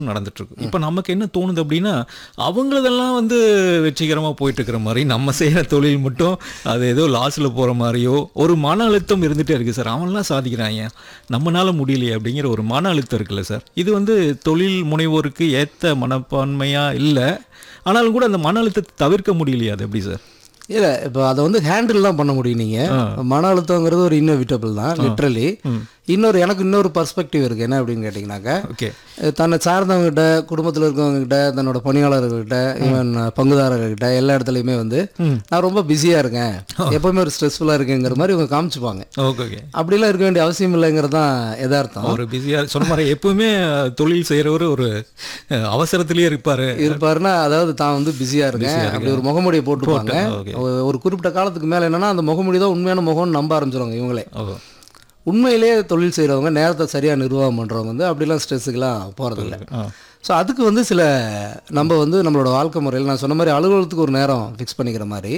நடந்துட்டு இருக்கு இப்போ நமக்கு என்ன தோணுது அப்படின்னா அவங்களதெல்லாம் வந்து வெற்றிகரமாக போயிட்டு இருக்கிற மாதிரி நம்ம செய்கிற தொழில் மட்டும் அது ஏதோ லாஸில் போகிற மாதிரியோ ஒரு மன அழுத்தம் இருந்துகிட்டே இருக்குது சார் அவன்லாம் சாதிக்கிறாங்க நம்மனால முடியலையே அப்படிங்கிற ஒரு மன அழுத்தம் இருக்குல்ல சார் இது வந்து தொழில் முனைவோருக்கு ஏற்ற மனப்பான்மையாக இல்லை ஆனாலும் கூட அந்த மன அழுத்தத்தை தவிர்க்க முடியலையா அது எப்படி சார் இல்லை இப்போ அதை வந்து ஹேண்டில் தான் பண்ண முடியும் நீங்கள் மன அழுத்தங்கிறது ஒரு இன்னோவிட்டபிள் தான் லிட்ரலி இன்னொரு எனக்கு இன்னொரு பர்ஸ்பெக்டிவ் இருக்குது என்ன அப்படின்னு கேட்டிங்கனாக்கா ஓகே அஹ் தன்னை சார்ந்தவங்ககிட்ட குடும்பத்தில் இருக்கவங்ககிட்ட தன்னோட பணியாளர்கள்கிட்ட ஈவன் பங்குதாரர்கள்கிட்ட எல்லா இடத்துலையுமே வந்து நான் ரொம்ப பிஸியாக இருக்கேன் எப்போவுமே ஒரு ஸ்ட்ரெஸ்ஃபுல்லாக இருக்கேங்கிற மாதிரி இவங்க காமிச்சுப்பாங்க ஓகே ஓகே அப்படிலாம் இருக்க வேண்டிய அவசியம் இல்லைங்கிறது தான் யதார்த்தம் ஒரு பிஸியாக சொன்ன மாதிரி எப்பவுமே தொழில் செய்கிறவர் ஒரு அஹ், அவசரத்திலேயே இருப்பார் இருப்பாருன்னா அதாவது தான் வந்து பிஸியாக இருக்கேன் அப்படி ஒரு முகமூடியை போட்டுப்பாங்க ஓகே ஒரு- ஒரு குறிப்பிட்ட காலத்துக்கு மேலே என்னன்னா அந்த முகமூடி தான் உண்மையான முகம்னு நம்ப ஆரம்பிச்சிருவாங்க இவங்களே ஓ உண்மையிலேயே தொழில் செய்கிறவங்க நேரத்தை சரியாக நிர்வாகம் பண்ணுறவங்க வந்து அப்படிலாம் ஸ்ட்ரெஸ்ஸுக்கெலாம் போகிறதில்ல ஆ ஸோ அதுக்கு வந்து சில நம்ம வந்து நம்மளோட வாழ்க்கை முறையில் நான் சொன்ன மாதிரி அலுவலகத்துக்கு ஒரு நேரம் ஃபிக்ஸ் பண்ணிக்கிற மாதிரி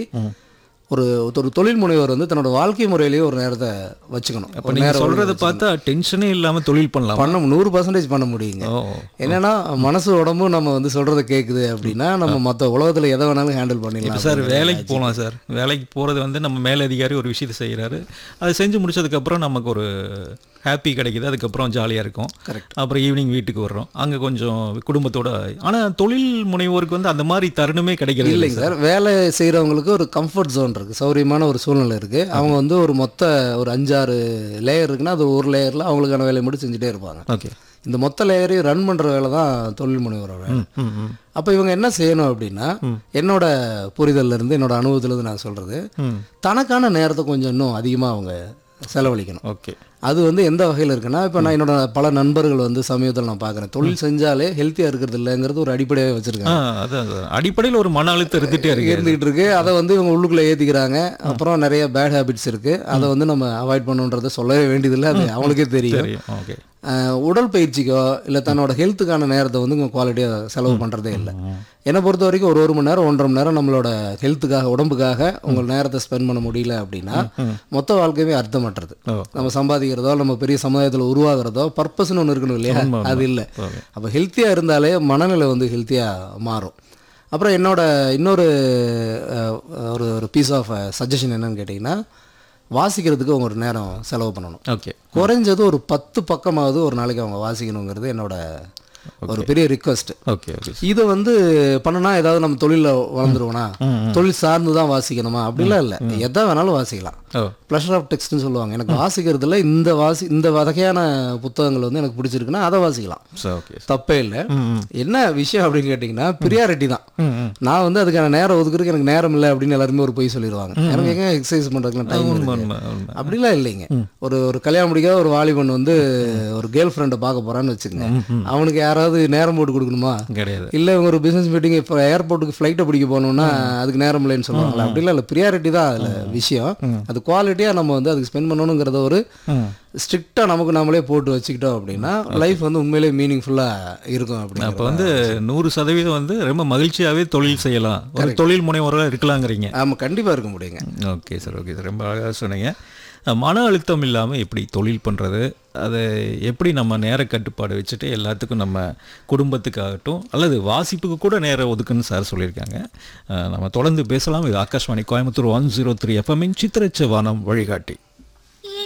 ஒரு ஒரு தொழில் முனைவர் வந்து தன்னோட வாழ்க்கை முறையிலேயே ஒரு நேரத்தை வச்சுக்கணும் இப்போ ஒரு நீங்கள் நேரம் சொல்கிறத பார்த்தா டென்ஷனே இல்லாமல் தொழில் பண்ணலாம் பண்ண நூறு பர்சன்டேஜ் பண்ண முடியுங்க ஓ என்னன்னா மனசு உடம்பும் நம்ம வந்து சொல்கிறத கேட்குது அப்படின்னா நம்ம மற்ற உலகத்தில் எதை வேணாலும் ஹேண்டில் இப்போ பண்ணிடலாம் சார் வேலைக்கு போகலாம் சார் வேலைக்கு போகிறது வந்து நம்ம மேலதிகாரி ஒரு விஷயத்தை செய்கிறாரு அதை செஞ்சு முடிச்சதுக்கப்புறம் நமக்கு ஒரு ஹாப்பி கிடைக்குது அதுக்கப்புறம் ஜாலியாக இருக்கும் Correct. அப்புறம் ஈவினிங் வீட்டுக்கு வர்றோம் அங்கே கொஞ்சம் குடும்பத்தோட ஆனால் தொழில் முனைவோருக்கு வந்து அந்த மாதிரி தருணமே கிடைக்கிறது இல்லை இல்லைங்க சார் வேலை செய்கிறவங்களுக்கு ஒரு கம்ஃபர்ட் ஜோன் இருக்குது சௌரியமான ஒரு சூழ்நிலை இருக்குது அவங்க வந்து ஒரு மொத்த ஒரு அஞ்சாறு லேயர் இருக்குன்னா அது ஒரு லேயரில் அவங்களுக்கான வேலையை மட்டும் செஞ்சுட்டே இருப்பாங்க ஓகே இந்த மொத்த லேயரையும் ரன் பண்ணுற வேலை தான் தொழில் முனைவரோட வேலை ம் ம் அப்போ இவங்க என்ன செய்யணும் அப்படின்னா என்னோட புரிதல்ல இருந்து என்னோட அனுபவத்திலேருந்து நான் சொல்கிறது ம் தனக்கான நேரத்தை கொஞ்சம் இன்னும் அதிகமாக அவங்க செலவழிக்கணும் ஓகே அது வந்து எந்த வகையில் இருக்குன்னா இப்போ நான் என்னோட பல நண்பர்கள் வந்து சமீபத்தில் நான் பார்க்குறேன் தொழில் செஞ்சாலே ஹெல்த்தியாக இருக்கிறது இல்லைங்கிறது ஒரு அடிப்படையாக வச்சுருக்காங்க ஆ அதான் அதான். அடிப்படையில் ஒரு மன அழுத்தம் இருந்துகிட்டே இருக்கு இருந்துகிட்டு இருக்கு அதை வந்து இவங்க உள்ளுக்குள்ளே ஏற்றிக்கிறாங்க அப்புறம் நிறைய பேட் ஹேபிட்ஸ் இருக்குது அதை வந்து நம்ம அவாய்ட் பண்ணுன்றதை சொல்லவே வேண்டியதில்லை அது அவங்களுக்கே தெரியும் தெரியும் ஓகே அஹ் உடல் பயிற்சிக்கோ இல்லை தன்னோட ஹெல்த்துக்கான நேரத்தை வந்து இவங்க குவாலிட்டியாக செலவு பண்ணுறதே இல்லை என்னை பொறுத்த வரைக்கும் ஒரு ஒரு மணி நேரம் ஒன்றரை மணி நேரம் நம்மளோட ஹெல்த்துக்காக உடம்புக்காக உங்கள் நேரத்தை ஸ்பெண்ட் பண்ண முடியல அப்படின்னா மொத்த வாழ்க்கையுமே அர்த்தமற்றது ஓ நம்ம சம்பாதிக்கிறதோ நம்ம பெரிய சமுதாயத்தில் உருவாகிறதோ பர்பஸ்னு ஒன்று இருக்கணும் இல்லையா அது இல்லை ஓகே அப்போ ஹெல்த்தியாக இருந்தாலே மனநிலை வந்து ஹெல்த்தியாக மாறும் அப்புறம் என்னோட இன்னொரு அஹ், ஒரு ஒரு பீஸ் ஆஃப் சஜஷன் என்னன்னு கேட்டிங்கன்னா வாசிக்கிறதுக்கு அவங்க ஒரு நேரம் செலவு பண்ணணும் ஓகே குறைஞ்சது ஒரு பத்து பக்கமாவது ஒரு நாளைக்கு அவங்க வாசிக்கணுங்கிறது என்னோட ஒரு பெரிய ரிக்வெஸ்ட் ஓகே ஓகே இதை வந்து பண்ணனா ஏதாவது நம்ம தொழிலில் வளர்ந்துருவோனா தொழில் சார்ந்து தான் வாசிக்கணுமா அப்படிலாம் இல்லை எதை வேணாலும் வாசிக்கலாம் ஓ ப்ளஷர் ஆஃப் டெக்ஸ்ட்னு சொல்லுவாங்க எனக்கு வாசிக்கிறதுல இந்த வாசி இந்த வகையான புத்தகங்கள் வந்து எனக்கு பிடிச்சிருக்குன்னா அதை வாசிக்கலாம் சார் ஓகே தப்பே இல்லை ம் ம் என்ன விஷயம் அப்படின்னு கேட்டிங்கன்னா ப்ரியாரிட்டி தான் ம் ம் நான் வந்து அதுக்கான நேரம் ஒதுக்குறதுக்கு எனக்கு நேரம் இல்லை அப்படின்னு எல்லாருமே ஒரு பொய் சொல்லிடுவாங்க எனக்கு எங்க எக்ஸசைஸ் பண்ணுறதுக்குலாம் டைம் உண்மை இருக்கு உண்மை உண்மை அப்படிலாம் இல்லைங்க ஒரு ஒரு கல்யாணம் முடிக்காத ஒரு வாலிபன் வந்து ஒரு கேர்ள் ஃப்ரெண்டை பார்க்க போறான்னு வச்சுக்கோங்க அவனுக்கு யாராவது நேரம் போட்டு கொடுக்கணுமா கிடையாது இல்லை இவங்க ஒரு பிஸ்னஸ் மீட்டிங் இப்போ ஏர்போர்ட்டுக்கு ஃப்ளைட்டை பிடிக்க போகணுன்னா அதுக்கு நேரம் இல்லைன்னு சொல்லுவாங்களா அப்படிலாம் இல்லை ப்ரியாரிட்டி தான் அதில் விஷயம் அது குவாலிட்டியாக நம்ம வந்து அதுக்கு ஸ்பெண்ட் பண்ணணுங்கிறத ஒரு ம் ஸ்ட்ரிக்டாக நமக்கு நாமளே போட்டு வச்சுக்கிட்டோம் அப்படின்னா லைஃப் வந்து உண்மையிலேயே மீனிங்ஃபுல்லாக இருக்கும் அப்போ அப்படி வந்து நூறு சதவீதம் வந்து ரொம்ப மகிழ்ச்சியாகவே தொழில் செய்யலாம் ஒரு தொழில் முனைவராக இருக்கலாங்கிறீங்க ஆமாம் கண்டிப்பாக இருக்க முடியுங்க ஓகே சார் ஓகே சார் ரொம்ப அழகாக சொன்னீங்க அஹ் மன அழுத்தம் இல்லாமல் எப்படி தொழில் பண்ணுறது அதை எப்படி நம்ம நேர கட்டுப்பாடு வச்சுட்டு எல்லாத்துக்கும் நம்ம குடும்பத்துக்காகட்டும் அல்லது வாசிப்புக்கு கூட நேரம் ஒதுக்குன்னு சார் சொல்லியிருக்காங்க அஹ் நம்ம தொடர்ந்து பேசலாம் இது Akashvani Coimbatore one zero three எஃப்எம்மின் சித்திரச்ச வானம் வழிகாட்டி